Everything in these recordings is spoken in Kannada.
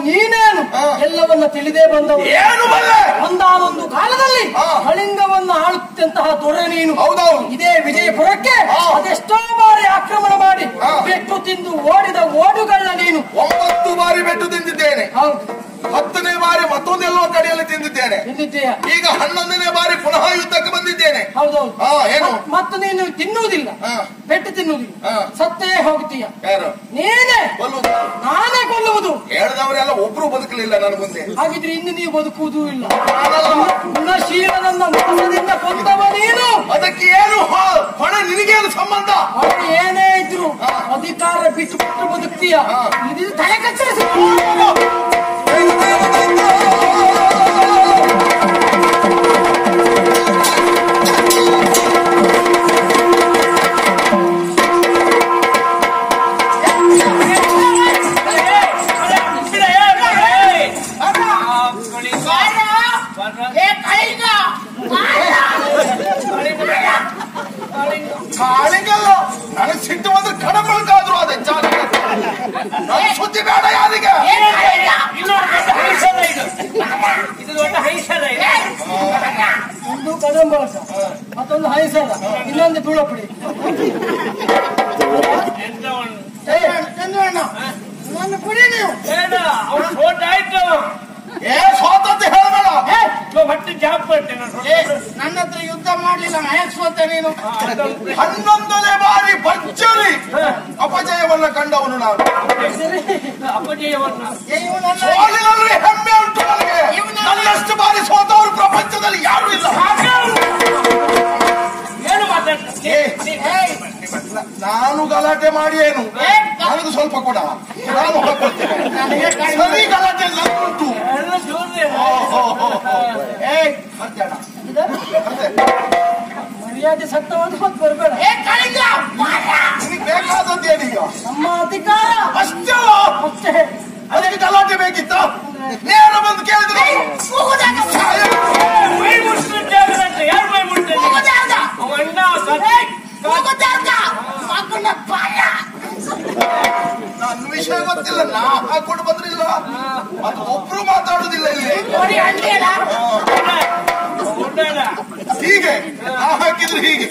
ನೀನೇನು ಹಾ. ಎಲ್ಲವನ್ನ ತಿಳಿದೇ ಬಂದವ ಏನು ಬಲ್ಲೆ ಒಂದಾನೊಂದು ಕಾಲದಲ್ಲಿ ಹಾ. ಕಳಿಂಗವನ್ನ ಆಳುತ್ತಂತಹ ದೊರೆ ನೀನು ಹೌದೌದು ಇದೇ ವಿಜಯಪುರಕ್ಕೆ ಹಾ. ಅದೆಷ್ಟೋ ಬಾರಿ ಆಕ್ರಮಣ ಮಾಡಿ ಹಾ. ಬೆಟ್ಟು ತಿಂದು ಓಡಿದ ಓಡುಗಳ್ಳ ನೀನು ಒಂಬತ್ತು ಬಾರಿ ಬೆಟ್ಟು ತಿಂದಿದ್ದೇನೆ ಹೌದು ಹತ್ತನೇ ಬಾರಿ ಮತ್ತೊಂದೆಲ್ಲೋ ಕಡೆಯಲ್ಲಿ ತಿಂದಿದ್ದೇನೆ ತಿಂದಿದ್ದೀಯ ಈಗ ಹನ್ನೊಂದನೇ ಬಾರಿ ಪುನಃ ಯುದ್ಧಕ್ಕೆ ಬಂದಿದ್ದೇನೆ ಹೌದೌದು ಹಾ, ಏನು? ಮತ್- ಮತ್ತು ನೀನು ತಿನ್ನುವುದಿಲ್ಲ ಹಾ. ಬೆಟ್ಟು ತಿನ್ನುವುದಿಲ್ಲ ಹಾ. ಸತ್ತೇ ಹೋಗ್ತೀಯ ಯಾರು ನೀನೇ ಕೊಲ್ಲುವುದು ನಾನೇ ಕೊಲ್ಲುವುದು ಹೇಳಿದವರೆಲ್ಲ ಒಬ್ರು ಬದುಕಲಿಲ್ಲ ನನ್ನ ಮುಂದೆ ಹಾಗಿದ್ರೆ ಇನ್ನು ನೀವು ಬದುಕುವುದೂ ಇಲ್ಲ ನಾನಲ್ಲ. ಗುಣಶೀಲನನ್ನ ಮೋಸದಿಂದ ಕೊಂದವ ನೀನು ಅದಕ್ಕೆ ಏನು ಹೊ- ಹೊಣೆ ನಿನಗೇನು ಸಂಬಂಧ ಅವ್ರು ಏನೇ ಇದ್ರು ಅಧಿಕಾರ ಬಿಟ್ಟು ಬಿಟ್ಟು ಬದುಕ್ತೀಯ ಹಾ. ಇದು ತಲೆ ಕತ್ತರಿಸಿ ಕಾಳಿಗಲ್ಲ ನನಗೆ ಸಿಟ್ಟು ಬಂದ್ರೆ ಕಡಬಳಕಾದ್ರು ಅದೇ ಚಾಲ ನನ್ನ ಸುದ್ದಿ ಬೇಡ ಯಾರಿಗೆ ಇದು ದೊಡ್ಡ ಹೈಸಲ ಇದು ಒಂದು ಕದಂಬಳಕ ಮತ್ತೊಂದು ಹೈಸಳ ಇನ್ನೊಂದು ತುಳಪುಡಿ ಎಂತವನು ನನ್ನ ಪುಡಿ ನೀವು ಬೇಡ ಅವ್ನು ಸೋಟ ಆಯ್ತು ಏ ಸೋತಂತ ಹೇಳಬೇಡ ಇವ ಹೊಟ್ಟೆ ಜಾಬ್ ಪಟ್ಟೆ ನಾನು ನನ್ನ ಹತ್ರ ಯುದ್ಧ ಮಾಡ್ಲಿಲ್ಲ ನಾಯಕ್ ಸೋತೆ ನೀನು ಹನ್ನೊಂದನೇ ಬಾರಿ ಭರ್ಜರಿ ಅಪಜಯವನ್ನ ಕಂಡವನು ನಾನು ಅಪಜಯವನ್ನ ಸೋಲಿನಲ್ಲಿ ಹೆಮ್ಮೆ ಉಂಟು ನನಗೆ ನನ್ನಷ್ಟು ಬಾರಿ ಸೋತವರು ಪ್ರಪಂಚದಲ್ಲಿ ಯಾರು ಇಲ್ಲ ಏನು ಮಾತಾಡ್ತಾರೆ ಏ, ನಾನು ಗಲಾಟೆ ಮಾಡಿ ಏನು ನನಗೂ ಸ್ವಲ್ಪ ಕೊಡ ನಾನು ಹೊರಕೊಳ್ತೇನೆ ಸರಿ ಗಲಾಟೆ ಉಂಟು ಎಲ್ಲ ಜೋರ್ರೆ. ಏಯ್ ಮಧ್ಯಾಹ್ನ ಮರ್ಯಾದೆ ಸತ್ತವಾದ ಮತ್ತೆ ಬರಬೇಡ ನಿನಗೆ ಬೇಕಾದದ್ದು ಏನೀಗ ನಮ್ಮ ಅಧಿಕಾರ ಅಷ್ಟೇ ಅಷ್ಟೇ ಅದಕ್ಕೆ ಗಲಾಟೆ ಬೇಕಿತ್ತ ನೇರ ಬಂದು ಕೇಳಿದ್ರು ಮೈ ಮುಟ್ಟಿದ ಜಾಗದಂತೆ ಯಾರು ಮೈ ಮುಟ್ಟಿದ ಅವ ಅಣ್ಣ ಕತ್ತಿ. ನನ್ನ ವಿಷಯ ಗೊತ್ತಿಲ್ಲ ನಾ ಹಾಕೊಂಡು ಬಂದ್ರಿಲ್ಲ ಅದು ಒಬ್ರು ಮಾತಾಡುದಿಲ್ಲ ಇಲ್ಲಿ ಉಂಡಾಡ. ಹೀಗೆ ನಾ ಹಾಕಿದ್ರು ಹೀಗೆ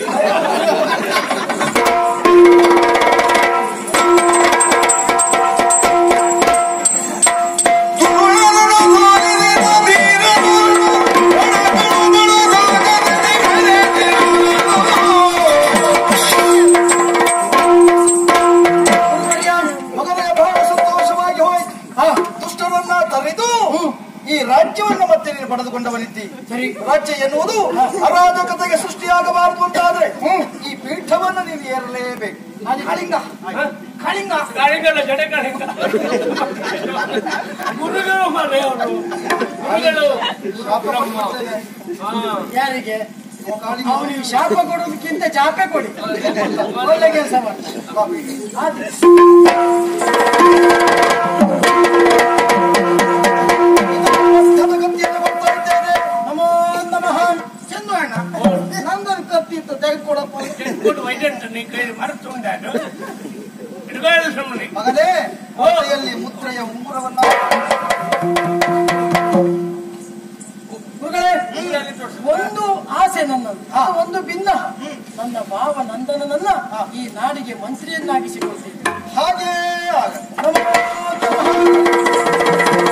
ಮಗನೇ ಬಹಳ ಸಂತೋಷವಾಗಿ ಹೋಯ್ತು ದುಷ್ಟರನ್ನ ತರಿದು ಈ ರಾಜ್ಯವನ್ನ ಮತ್ತೆ ನೀನು ಪಡೆದುಕೊಂಡವನಿದ್ದಿ ಸರಿ ರಾಜ್ಯ ಎನ್ನುವುದು ಅರಾಜಕತೆಗೆ ಸೃಷ್ಟಿಯಾಗಬಾರದು ಅಂತಾದ್ರೆ ಈ ಪೀಠವನ್ನು ನೀನು ಏರಲೇಬೇಕು ಕಳಿಂಗ ಕಳಿಂಗ ಕಾಳಿಂಗಲ್ಲ ಜಡೆ ಕಾಳಿಂಗ ಗುರುಗಳು ಮಾರ್ರೆ ಅವರು ಗುರುಗಳು ಹಾ. ಯಾರಿಗೆ ಅವನಿಗೆ ಶಾಪ ಕೊಡೋದಕ್ಕಿಂತ ಜಾಪೆ ಕೊಡಿ ಒಳ್ಳೆ ಕೆಲಸ ಮಾಡ್ತಾರೆ ಆದ್ರೆ ಗತಿಯನ್ನು ಬರ್ತಾ ಇದ್ದೇನೆ ನಮೋ ನಮಃ ಚಂದು ಅಣ್ಣ ನಂದೊಂದು ಕತ್ತಿ ಇತ್ತು ತೆಗೆದುಕೊಡಪ್ಪ ಕೊಟ್ಟು ವೈದ್ಯಂತ ನೀ ಕೈ ಮರೆತು ಉಂಟಾಡು ಹಿಡ್ಕೊಳ್ಳಿ ಸುಮ್ಮನೆ ಮಗನೇ ಹೊಟ್ಟೆಯಲ್ಲಿ ಮುದ್ರೆಯ ಉಂಗುರವನ್ನ ಗುರುಗಳೇ ಒಂದು ಆಸೆ ನನ್ನದು ಆ ಒಂದು ಭಿನ್ನ ನನ್ನ ಭಾವ ನಂದನನನ್ನ ಈ ನಾಡಿಗೆ ಮಂತ್ರಿಯನ್ನಾಗಿಸಿಕೊಳ್ತೇನೆ ಹಾಗೇ ಆಗ ನಮೋ ನಮಃ.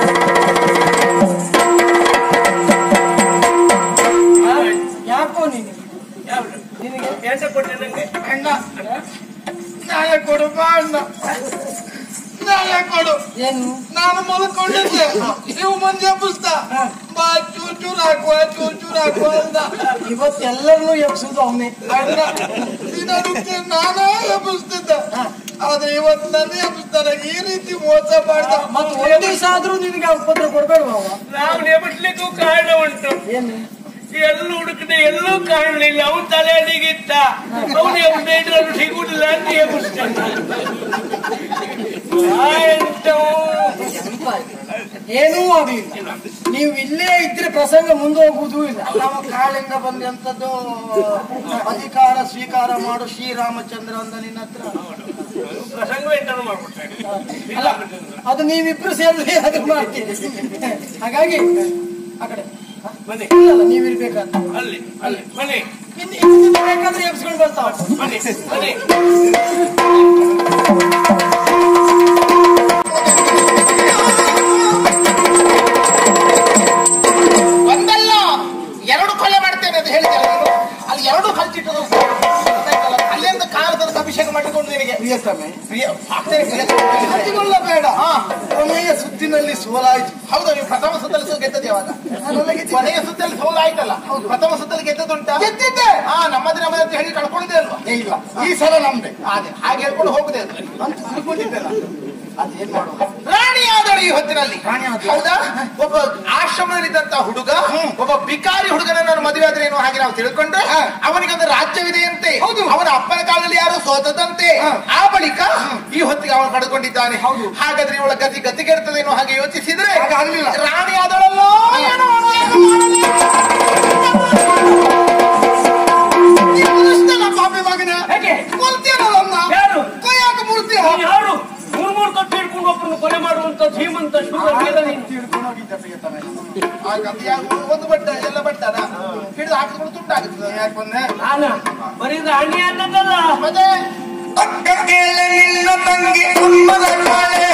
ಆ, ಯಾಕೋ ನೀನು ಯಾವ್ದು ನಿನಗೆ ಎಂತ ಕೊಟ್ಟೆ ನಂಗೆ ಅಣ್ಣ ನ್ಯಾಯ ಕೊಡು ಬಾ ಅಣ್ಣ ನ್ಯಾಯ ಕೊಡು ಏನು ನಾನು ಮಲ್ಕೊಂಡಿದ್ದೆ ನೀವು ಮಂದಿ ಎಬ್ಬಿಸ್ದ ಬಾ ಚೂರ್ ಚೂರ್ ಹಾಕುವ ಚೂರ್ ಚೂರ್ ಹಾಕುವ ಅಂದ ಇವತ್ತೆಲ್ಲರನ್ನೂ ಎಬ್ಸುದು ಅವನೇ ಅಣ್ಣ ದಿನನಿತ್ಯ ನಾನೇ ಎಬ್ಬಿಸ್ತಿದ್ದೆ ಆದ್ರೆ ಇವತ್ತು ನನ್ನ ಎಬ್ಬಿಸ್ತಾರೆ ಈ ರೀತಿ ಮೋಸ ಮಾಡ್ದ ಮತ್ತೆ ಒಂದು ದಿವಸ ಆದ್ರೂ ನಿನಗೆ ಉಪದ್ರ ಕೊಡ್ಬೇಡವ ನಾವು ನೆಬಟ್ಲಿಕ್ಕೂ ಕಾರಣ ಉಂಟು ಏನು ಎಲ್ಲೂ ಹುಡುಕಿದೆ ಎಲ್ಲೂ ಕಾಣಲಿಲ್ಲ ಅವನು ತಲೆಯಲ್ಲಿಗಿತ್ತ ಅವನು ಎಬ್ಬಿದ್ರೆ ಇದ್ರಲ್ಲಿ ಸಿಗುದಿಲ್ಲ ಅಂತ ಎಬ್ಬಿಸ್ತಾನೆ ಆಯ್ತು. ಏನೂ ಆಗ್ಲಿಲ್ಲ ನೀವು ಇಲ್ಲೇ ಇದ್ರೆ ಪ್ರಸಂಗ ಮುಂದೆ ಹೋಗುವುದೂ ಇಲ್ಲ ನಮ್ಮ ಕಾಳಿಂಗ ಬಂದು ಎಂತದ್ದು ಅಧಿಕಾರ ಸ್ವೀಕಾರ ಮಾಡು ಶ್ರೀರಾಮಚಂದ್ರ ಅಂದ ನಿನ್ನ ಹತ್ರ ಪ್ರಸಂಗ ಎಂಟನ್ನು ಮಾಡ್ಬಿಡ್ತೇನೆ ಅಲ್ಲ ಅದು ನೀವಿಬ್ರು ಸೇರಿ ಅದು ಮಾಡ್ತೀರಿ ಹಾಗಾಗಿ ಆ ಕಡೆ ಹ? ಬನ್ನಿ ಇಲ್ಲಲ್ಲ ನೀವಿರ್ಬೇಕಂತ ಅಲ್ಲಿ ಅಲ್ಲಿ ಬನ್ನಿ ಇನ್ನು ಇನ್ನು ಬೇಕಾದ್ರೆ ಎಬ್ಸ್ಕೊಂಡು ಬರ್ತಾವ ಬನ್ನಿ ಬನ್ನಿ ಒಂದಲ್ಲ ಎರಡು ಕೊಲೆ ಮಾಡ್ತೇನೆ ಅಂತ ಹೇಳಿದ್ದಾರೆ ನೀನು. ಅಲ್ಲಿ ಎರಡು ಕಲ್ಚಿಟ್ಟು ಅಲ್ಲಿಂದ ಕಾಲದ ಅಭಿಷೇಕ ಮಾಡಿಕೊಂಡು ನಿನಗೆ ಪ್ರಿಯತಮೆ ಪ್ರಿಯ ಆಗ್ತೇನೆ ಪ್ರಿಯ. ಹಚ್ಚಿಕೊಳ್ಳಬೇಡ ಹಾ. ಕೊನೆಯ ಸುತ್ತಿನಲ್ಲಿ ಸೋಲಾಯಿತು ಹೌದು ನೀವು ಪ್ರಥಮ ಸುತ್ತಲ್ಲಿ ಸು ಗೆದ್ದದ್ದು ಯಾವಾಗ ಕೊನೆಯ ಸುತ್ತಲ್ಲಿ ಸೋಲಾಯ್ತಲ್ಲ ಪ್ರಥಮ ಸುತ್ತಲ್ಲಿ ಗೆದ್ದದುಂಟಾ ಗೆದ್ದಿದ್ದೆ. ಹಾ ನಮ್ಮದು ನಮ್ಮದು ಅಂತ ಹೇಳಿ ಕಳ್ಕೊಳ್ಳದೆ ಅಲ್ವಾ ಏ, ಇಲ್ಲ ಈ ಸಲ ನಮ್ದೆ ಅದೇ ಹಾಗೆ ಹೇಳ್ಕೊಂಡು ಹೋಗುದೇ ಅದು ಅಂತ ತಿಳ್ಕೊಂಡಿದ್ದೆ ನಾನು ಅದು ಏನ್ ಮಾಡುದು ರಾಣಿಯಾದಳು ಈ ಹೊತ್ತಿನಲ್ಲಿ ರಾಣಿ ಆದಳು. ಹೌದಾ ಒಬ್ಬ ಆಶ್ರಮದಲ್ಲಿದ್ದಂತ ಹುಡುಗ ಒಬ್ಬ ಬಿಕಾರಿ ಹುಡುಗನ ನಾನು ಮದುವೆ ಆದ್ರೆ ಏನು ಹಾಗೆ ನಾವು ತಿಳ್ಕೊಂಡ್ರೆ ಅವನಿಗೊಂದು ರಾಜ್ಯವಿದೆಯಂತೆ ಹೌದು. ಅವನ ಅಪ್ಪನ ಕಾಲದಲ್ಲಿ ಯಾರು ಸೋತದಂತೆ ಆ ಬಳಿಕ ಈ ಹೊತ್ತಿಗೆ ಅವನು ಪಡ್ಕೊಂಡಿದ್ದಾನೆ ಹೌದು. ಹಾಗಾದ್ರೆ ಇವಳ ಗತಿ ಗತಿಗೆಡ್ತದೆ ಏನೋ ಹಾಗೆ ಯೋಚಿಸಿದ್ರೆ ಹಾಗಾಗ್ಲಿಲ್ಲ. ರಾಣಿ ಆದಳಲ್ಲೋ ಏನೋ ಅವನು ಏನು ಮಾಡಲಿ? ನೀನು ದುಷ್ಟನ ಪಾಪಿ ಮಗನೇ ಹೇಗೆ ಕೊಲ್ತೀಯನಲ್ಲ ನನ್ನ ಯಾರು ಕೈಯಾಕ ಮೂರ್ತಿ ನೀನು ಯಾರು ಮೂರ್ ಮೂರ್ ಕಟ್ಟು ಹಿಡ್ಕೊಂಡು ಒಬ್ಬರನ್ನು ಕೊಲೆ ಮಾಡುವಂತ ಧೀಮಂತ ಶೂರ ವೀರ ನೀನು ತಿಳ್ಕೊಂಡು ಹೋಗಿದ್ದೆ ಪ್ರಿಯತಮೆ ಆ ಗತಿ ಯಾವುದು? ಒಂದು ಬಟ್ಟ ಎಲ್ಲ ಬಟ್ಟನ ಹಿಡಿದು ಹಾಕಿಕೊಂಡು ತುಂಡಾಗುತ್ತದೆ ಯಾಕೆ ಬಂದೆ ನಾನ ಬರೀ ರಾಣಿ ಅನ್ನದಲ್ಲ ಮತ್ತೆ ಅಕ್ಕ ಕೇಳೆ ನಿನ್ನ ತಂಗಿ ಅಮ್ಮನ ಕಾಳೆ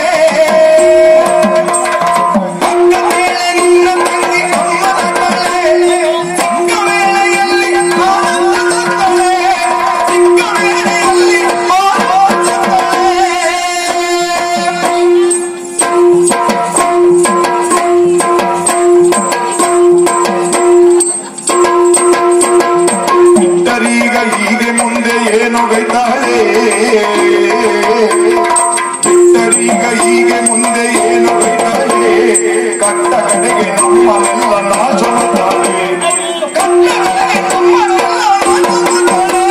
ಅಕ್ಕ ಕೇಳೆ ನಿನ್ನ ತಂಗಿ ಅಮ್ಮನ ಕಾಳೆ ಚಿಕ್ಕ ವೇಳೆಯಲ್ಲಿ ಆನಂದ ತಂದಳೆ. ಚಿಕ್ಕ ವೇಳೆಯಲ್ಲಿ ಆನಂದ ತಂದಳೆ. ಬಿಟ್ಟರೀಗ ಹೀಗೆ ಮುಂದೆ ಏನು ಬೈತಾಳೆ ಬಿಟ್ಟರೀಗ ಹೀಗೆ ಮುಂದೆ ಏನು ಬೈತಾಳೆ ಕಟ್ಟ ಕಡೆಗೆ ನಮ್ಮನೆಲ್ಲ ನಾಚುತ್ತಾಳೆ ಕಟ್ಟ ಕಡೆಗೆ ನಮ್ಮನೆಲ್ಲ ನಾಚುತ್ತಾಳೆ.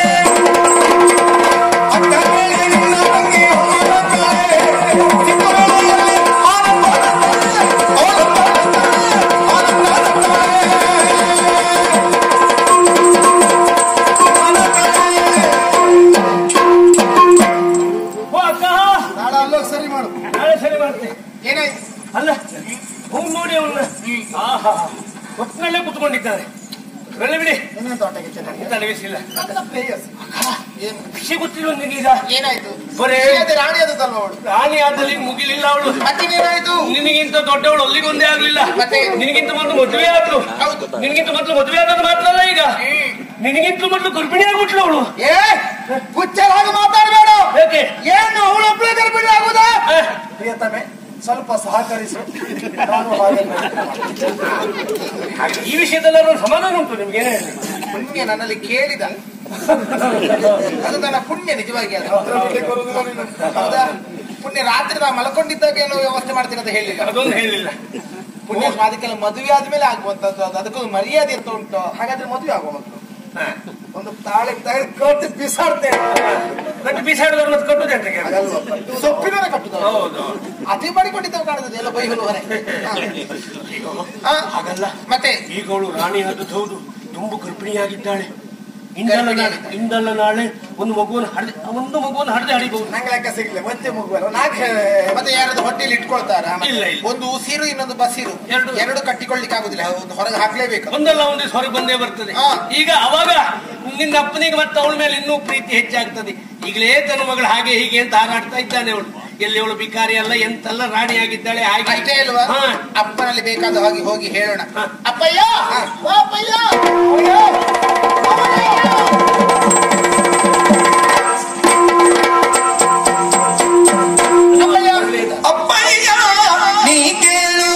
ಅಕ್ಕ ಮೇಲೆ ನಿನ್ನ ತಂಗಿ ಅಮ್ಮನ ಕಾಳೆ. ಚಿಕ್ಕ ವೇಳೆಯಲ್ಲಿ ಆನಂದ ತಂದಳೆ. ಆನಂದ ತಂದಳೆ. ಆನಂದ ತಂದಳೆ. ಓ ಅಕ್ಕ ನಾಳೆ ಅಲ್ಲೋಗಿ ಸರಿ ಮಾಡು ನಾಳೆ ಸರಿ ಮಾಡ್ತೆ ಏನಾಯ್ತು ಅಲ್ಲ ಹೋಗಿ ನೋಡಿ ಅವನ್ನ ಆಹಾ ಒಟ್ಟಿನಲ್ಲೇ ಕುತ್ಕೊಂಡಿದ್ದಾರೆ ಬೆಳೆ ಬಿಡಿ ಇನ್ನೇನು ತೋಟಕ್ಕೆ ಚೆನ್ನಾಗಿ ತಲೆಬಿಸಿಲ್ಲ ಏನು ಖುಷಿ ಗೊತ್ತಿಲ್ಲ ನಿನಗೀಗ ಏನಾಯ್ತು ಬರೇ ಅದೇ ರಾಣಿ ಆದದಲ್ವ ಅವಳು ರಾಣಿ ಆದಲ್ಲಿ ಮುಗಿಲಿಲ್ಲ ಅವಳು ಮತ್ತಿನ್ನೇನಾಯ್ತು ನಿನಗಿಂತ ದೊಡ್ಡವಳು ಅಲ್ಲಿಗೊಂದೇ ಆಗ್ಲಿಲ್ಲ ಮತ್ತೆ? ನಿನಗಿಂತ ಮೊದಲು ಮದುವೆ ಆದ್ಲು ಹೌದು. ನಿನಗಿಂತ ಮೊದಲು ಮದುವೆ ಆದದ್ದು ಮಾತ್ರ ಅಲ್ಲ ಈಗ ನಿನಗಿಂತ ಮೊದಲು ಗರ್ಭಿಣಿ ಆಗ್ಬಿಟ್ಲು ಅವಳು ಏ ಹುಚ್ಚರಾಗಿ ಮಾತಾಡಬೇಡ ಯಾಕೆ ಏನು ಅವಳೊಬ್ಬಳೇ ಗರ್ಭಿಣಿ ಆಗುದಾ ಆ, ಪ್ರಿಯತಮೆ ಸ್ವಲ್ಪ ಸಹಕರಿಸು ನಾನು ಹಾಗೆ ಹಾಗೆ ಈ ವಿಷಯದಲ್ಲಿ ಅವ್ರ ಸಮಾಧಾನ ಉಂಟು ನಿಮ್ಗೆ ಏನೇ ಹೇಳಿ ಪುಣ್ಯ ನನ್ನಲ್ಲಿ ಕೇಳಿದ ಅದು ನನ್ನ ಪುಣ್ಯ ನಿಜವಾಗಿ ಅದು ಹೌದಾ ಪುಣ್ಯ ರಾತ್ರಿ ನಾ ಮಲ್ಕೊಂಡಿದ್ದಾಗ ಏನೋ ವ್ಯವಸ್ಥೆ ಮಾಡ್ತೀನಿ ಅಂತ ಹೇಳಿಲ್ಲ ಅದೊಂದು ಹೇಳಿಲ್ಲ ಪುಣ್ಯ ಅದಕ್ಕೆಲ್ಲ ಮದುವೆ ಆದ್ಮೇಲೆ ಆಗುವಂತದ್ದು ಅದು ಅದಕ್ಕೊಂದು ಮರ್ಯಾದೆ ಅಂತ ಉಂಟು ಹಾಗಾದ್ರೆ ಮದುವೆ ಆಗುವ ಮೊದಲು ಒಂದು ತಾಳೆ ತಾಳೆ ಕಟ್ಟಿ ಬಿಸಾಡ್ತೇನೆ ಕಟ್ಟು ಬಿಸಾಡಿದವ್ರು ಮತ್ತೆ ಕಟ್ಟುದು ಎಂತಕ್ಕೆ ಸೊಪ್ಪಿನ ಕಟ್ಟುದು ಹೌದು ಅದೇ ಮಾಡಿಕೊಂಡಿದ್ದಾವೆ ಕಾಣುತ್ತದೆ ಎಲ್ಲ ಬೈಹುಲು ಹೊರೆ ಹಾ. ಹಾಗಲ್ಲ ಮತ್ತೆ ಈಗ ಅವಳು ರಾಣಿ ಆದದ್ದು ಹೌದು ತುಂಬು ಗರ್ಭಿಣಿಯಾಗಿದ್ದಾಳೆ ಇಂದಲ್ಲ ನಾಳೆ ಇಂದಲ್ಲ ನಾಳೆ ಒಂದು ಮಗುವನ್ನು ಹಡ್ದೆ ಒಂದು ಮಗುವನ್ನು ಹಡ್ದೆ ಹಡಿಬಹುದು ನಂಗೆ ಲೆಕ್ಕ ಸಿಗ್ಲಿ ಮತ್ತೆ ಮುಗುವಲ್ಲ ನಾಲ್ಕು ಮತ್ತೆ ಯಾರಾದ್ರೂ ಹೊಟ್ಟೆಲಿ ಇಟ್ಕೊಳ್ತಾರ ಇಲ್ಲ, ಇಲ್ಲ. ಒಂದು ಉಸಿರು ಇನ್ನೊಂದು ಬಸಿರು ಎರಡು. ಎರಡು ಕಟ್ಟಿಕೊಳ್ಳಿಕ್ಕೆ ಆಗುದಿಲ್ಲ ಒಂದು ಹೊರಗೆ ಹಾಕ್ಲೇಬೇಕು ಒಂದಲ್ಲ ಒಂದು ಹೊರಗೆ ಬಂದೇ ಬರ್ತದೆ ಹಾ. ಈಗ ಅವಾಗ ನಿನ್ನ ಅಪ್ಪನಿಗೆ ಮತ್ತೆ ಅವಳ ಮೇಲೆ ಇನ್ನೂ ಪ್ರೀತಿ ಹೆಚ್ಚಾಗ್ತದೆ ಈಗಲೇ ತನ್ನ ಮಗಳು ಹಾಗೆ ಹೀಗೆ ಅಂತ ಹಾರಾಡ್ತಾ ಇದ್ದಾನೆ ಅವಳು ಎಲ್ಲಿ ಅವಳು ಬಿಕಾರಿ ಅಲ್ಲ ಎಂತಲ್ಲ ರಾಣಿಯಾಗಿದ್ದಾಳೆ ಹಾಗೆ ಅಷ್ಟೇ ಅಲ್ವಾ ಹಾ. ಅಪ್ಪನಲ್ಲಿ ಬೇಕಾದ ಹಾಗೆ ಹೋಗಿ ಹೇಳೋಣ ಹಾ. ಅಪ್ಪಯ್ಯ ಓ ಅಪ್ಪಯ್ಯ ಅಪ್ಪಯ್ಯ ಅಪ್ಪಯ್ಯ ನೀ ಕೇಳು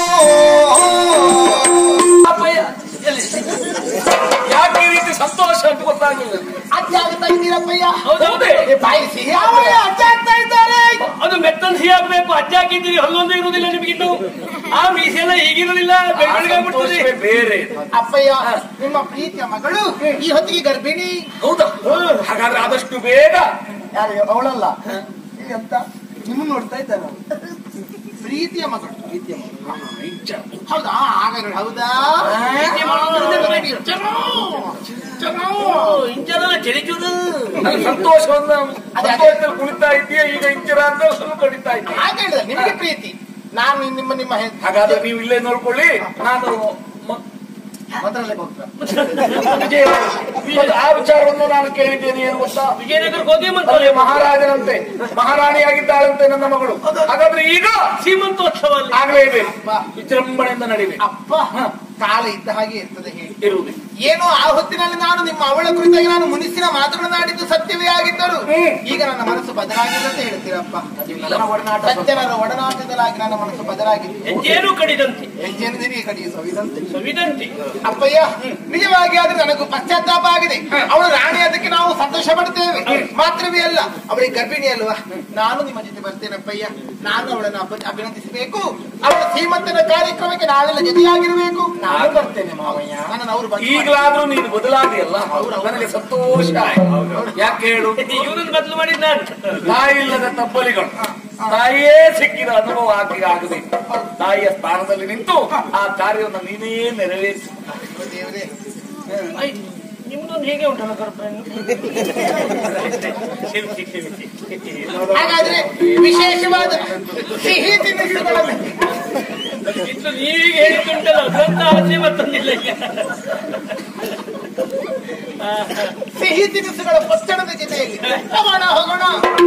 ಅಪ್ಪಯ್ಯ ಎಲ್ಲಿ ಯಾಕೆ ಈ ರೀತಿ ಸಂತೋಷ ಅಂತ ಗೊತ್ತಾಗಿಲ್ಲ ಅಜ್ಜ ಆಗ್ತಾ ಇದ್ದೀರಪ್ಪಯ್ಯ ಹೌದೌದೇ ಬಾಯಿ ಸಿಹಿ ಅಪ್ಪಯ್ಯ ಅಜ್ಜ ಆಗ್ತಾ ಇದ್ದಾರೆ ಅದು ಮೆತ್ತನ್ ಸಿಹಿ ಆಗ್ಬೇಕು ಅಜ್ಜ ಹಾಕಿದ್ದೀರಿ ಹಲ್ಲೊಂದು ಇರುವುದಿಲ್ಲ ನಿಮಗಿನ್ನು ಆ ಮೀಸೆಲ್ಲ ಈಗಿರುವುದಿಲ್ಲ ಬೆಳಗಾಗ್ಬಿಡ್ತದೆ ಬೇರೆ ಅಪ್ಪಯ್ಯ ನಿಮ್ಮ ಪ್ರೀತಿಯ ಮಗಳು ಈ ಹೊತ್ತಿಗೆ ಗರ್ಭಿಣಿ ಹೌದಾ ಹಾಗಾದ್ರೆ ಆದಷ್ಟು ಬೇಗ ಯಾರು ಅವಳಲ್ಲ ಇಲ್ಲಿ ಅಂತ ನಿಮ್ಮ ನೋಡ್ತಾ ಇದ್ದಾನೆ ಪ್ರೀತಿಯ ಮಗಳು ಪ್ರೀತಿಯ ಇಚ್ಛ. ಹೌದಾ ಹಾಗಾದ್ರೆ ಹೌದಾ ಪ್ರೀತಿ ಮಾಡೋದು ಗರ್ಭಿಣಿ. ನಾವು ಇಂಚರ ಚಳಿಚೂರು ಅದು ಸಂತೋಷವನ್ನ ಸಂತೋಷದಲ್ಲಿ ಕುಣಿತಾ ಇದೆಯಾ ಈಗ ಇಂಚಿರ ಅಂತ ಸ್ವಲ್ಪ ಕಡಿತಾ ಇದ್ದೀಯ ಹಾಗೆ ಹೇಳಿದ ನಿಮಗೆ ಪ್ರೀತಿ ನಾನು ನಿಮ್ಮ ನಿಮ್ಮ ಹೆ- ಹಾಗಾದ್ರೆ ನೀವು ಇಲ್ಲೇ ನೋಡ್ಕೊಳ್ಳಿ ನಾನು ಮ- ಮಂತ್ರಾಲಯಕ್ಕೆ ಹೋಗ್ತಾ ವಿಜಯ ಇವತ್ತು ಆ ವಿಚಾರವನ್ನು ನಾನು ಕೇಳಿದ್ದೇನೆ ಏನು ಗೊತ್ತಾ ವಿಜಯನಗರಕ್ಕೆ ಹೋಗಿ ಅಲ್ಲಿ ಮಂತ್ರಾಲಯ ಮಹಾರಾಜನಂತೆ ಮಹಾರಾಣಿಯಾಗಿದ್ದಾಳಂತೆ ನನ್ನ ಮಗಳು ಹಾಗಾದ್ರೆ ಈಗ ಸೀಮಂತೋತ್ಸವ ಅಲ್ಲಿ ಆಗ್ಲೇ ಇದೆ ವಿಜೃಂಭಣೆಯಿಂದ ನಡಿವೆ ಅಪ್ಪ ಕಾಲ ಇದ್ದ ಹಾಗೆ ಇರ್ತದೆ ಹೇಳಿ ಇರುವುದೇ ಏನೋ ಆ ಹೊತ್ತಿನಲ್ಲಿ ನಾನು ನಿಮ್ಮ ಅವಳ ಕುರಿತಾಗಿ ನಾನು ಮುನಿಸಿನ ಮಾತುಗಳನ್ನಾಡಿದ್ದು ಸತ್ಯವೇ ಆಗಿದ್ದರು ಈಗ ನನ್ನ ಮನಸ್ಸು ಬದಲಾಗಿದೆ ಅಂತ ಹೇಳ್ತೀರಪ್ಪ ನನ್ನ ಒಡನಾಟ ಸಜ್ಜನರ ಒಡನಾಟದಲ್ಲಾಗಿ ನನ್ನ ಮನಸ್ಸು ಬದಲಾಗಿದೆ ಹೆಜ್ಜೆಯನ್ನು ಕಡಿದಂತೆ ಹೆಜ್ಜೆನಿದಿರಿ ಕಡಿ ಸವಿದಂತೆ ಸವಿದಂತೆ ಅಪ್ಪಯ್ಯ ನಿಜವಾಗಿ ಆದ್ರೆ ನನಗೂ ಪಶ್ಚಾತ್ತಾಪ ಆಗಿದೆ ಅವಳು ರಾಣಿ ಅದಕ್ಕೆ ನಾವು ಸಂತೋಷ ಪಡ್ತೇವೆ ಮಾತ್ರವೇ ಅಲ್ಲ ಅವಳಿಗೆ ಗರ್ಭಿಣಿ ಅಲ್ವಾ ನಾನು ನಿಮ್ಮ ಜೊತೆ ಬರ್ತೇನಪ್ಪಯ್ಯ ನಾನು ಅವಳನ್ನು ಅಭಿ- ಅಭಿನಂದಿಸಬೇಕು ಅವಳ ಶ್ರೀಮಂತನ ಕಾರ್ಯಕ್ರಮಕ್ಕೆ ನಾವೆಲ್ಲ ಜೊತೆಯಾಗಿರಬೇಕು ನಾನು ಬರ್ತೇನೆ ಮಾವಯ್ಯ ನನ್ನನ್ನು ಅವರು ಬಂದು ಈಗಲಾದ್ರೂ ನೀನು ಬದಲಾದಿಯಲ್ಲ ನನಗೆ ಸಂತೋಷ ಆಯ್ತು. ಯಾಕೆ ಹೇಳು ಇವನನ್ನು ಬದಲು ಮಾಡಿದ್ ನಾನು ತಾಯಿ ಇಲ್ಲದ ತಬ್ಬಲಿಗಳು ತಾಯಿಯೇ ಸಿಕ್ಕಿದ ಅನುಭವ ಆಕೆಗೆ ಆಗಬೇಕು ತಾಯಿಯ ಸ್ಥಾನದಲ್ಲಿ ನಿಂತು ಆ ಕಾರ್ಯವನ್ನು ನೀನೇ ನೆರವೇರಿಸಿ ದೇವರೇ ಆಯ್ತು. ನಿಮ್ದೊಂದು ಹೇಗೆ ಉಂಟಲ್ಲ ಕರ್ಪನ್ನು ಕ್ಷಮಿಸಿ ಕ್ಷಮಿಸಿ ಹಾಗಾದ್ರೆ ವಿಶೇಷವಾದ ಸಿಹಿ ತಿನಿಸುಗಳನ್ನು ಇನ್ನು ನೀವೀಗ ಹೇಳಿದ್ದುಂಟಲ್ಲ ಅದಂತ ಆಸೆ ಮತ್ತೊಂದಿಲ್ಲ ಈಗ ಆ, ಸಿಹಿ ತಿನಿಸುಗಳ ಪಚ್ಚಣದ ಜೊತೆಯಲ್ಲಿ ಹೋಗೋಣ ಹೋಗೋಣ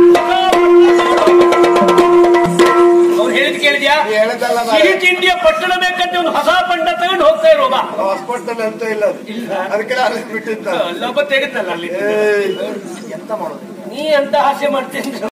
ಅವ್ರು ಹೇಳಿದ್ ಕೇಳಿದ್ಯಾ ಹೇಳದಲ್ಲ ಸಿಹಿ ತಿಂಡಿಯ ಪಟ್ಟಣ ಬೇಕಂತ ಒಂದು ಹೊಸ ಪಂಡ ತಗೊಂಡು ಹೋಗ್ತಾ ಇರೋಬಾ ಹಾಸ್ಪಿಟಲ್ ಅಂತ ಇಲ್ಲ ಅದು. ಅದಕ್ಕೆ ಅಲ್ಲಿ ಬಿಟ್ಟಿದ್ದ ಲೋಪ ತೆಗೆದಲ್ಲ ಅಲ್ಲಿ ಏಯ್ ಎಂತ ಮಾಡೋದು ನೀ ಅಂತ ಹಾಸ್ಯ ಮಾಡ್ತೀನಿ